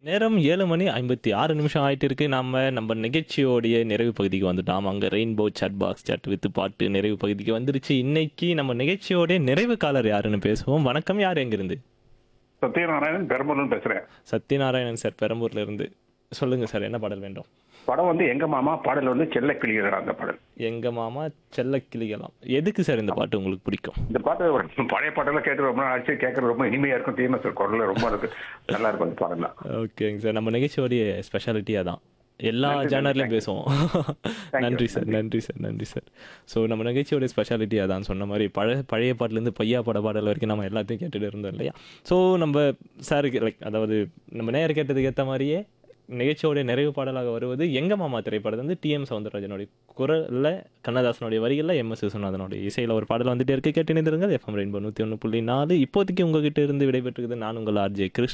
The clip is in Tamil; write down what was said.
நேரம் 7 மணி 56 நிமிஷம் ஆயிட்டு இருக்கு. நாம நம்ம நிகழ்ச்சியோடைய நிறைவு பகுதிக்கு வந்துட்டோம். அங்க Rainbow chat box chat with பாட்டு நிறைவு பகுதிக்கு வந்துருச்சு. இன்னைக்கு நம்ம நிகழ்ச்சியோடைய நிறைவு காலர் யாருன்னு பேசுவோம். வணக்கம் யார் எங்கிருந்து? சத்யநாராயணன் பெரம்பலூர்னு பேசுறேன் சத்யநாராயணன் சார் பெரம்பூர்ல இருந்து. சொல்லுங்க சார் என்ன பாடல் வேண்டும்? படம் வந்து எங்க மாமா பாடல் வந்து செல்ல கிளிகள் அந்த பாடல் எங்க மாமா செல்ல கிளிகளாம். எதுக்கு சார் இந்த பாட்டு உங்களுக்கு பிடிக்கும்? இந்த பாட்டு ஒரு பழைய பாட்டெல்லாம் கேட்டு ரொம்ப நாள் ஆச்சு கேட்கறது ரொம்ப இனிமையா இருக்கும் தீமை சார் குரல் ரொம்ப இருக்கு நல்லா இருக்கும் அந்த பாடலாம் ஓகேங்க சார். நம்ம நிகழ்ச்சியோடைய ஸ்பெஷாலிட்டி அதான். எல்லா நன்றி, ஜானர்லையும் நன்றி. பேசுவோம். you, நன்றி சார் நன்றி. நன்றி சார் நன்றி சார் ஸோ நம்ம நிகழ்ச்சியோட ஸ்பெஷாலிட்டி அதான் சொன்ன மாதிரி பழைய பழைய பாட்டுலேருந்து பையா பட பாடல் வரைக்கும் நம்ம எல்லாத்தையும் கேட்டுட்டு இருந்தோம் இல்லையா ஸோ நம்ம சாருக்கு லைக் அதாவது நம்ம நேர் கேட்டதுக்கு ஏற்ற மாதிரியே நிகழ்ச்சியோடைய நிறைவு பாடலாக வருவது எங்க மாமா திரைப்படம் வந்து டிஎம் சவுந்தரராஜனுடைய குரலில் கண்ணதாசனுடைய வரிகளில் எம்எஸ் விஸ்வநாதனுடைய இசையில் ஒரு பாடல் வந்துட்டே இருக்கு கேட்டு நிறுங்க எஃப்எம் ரெயின்போ நூற்றி ஒன்று புள்ளி நாலு இப்போதைக்கு உங்ககிட்ட இருந்து விடைபெற்றுக்குது நான் உங்கள் ஆர்ஜே கிருஷ்ண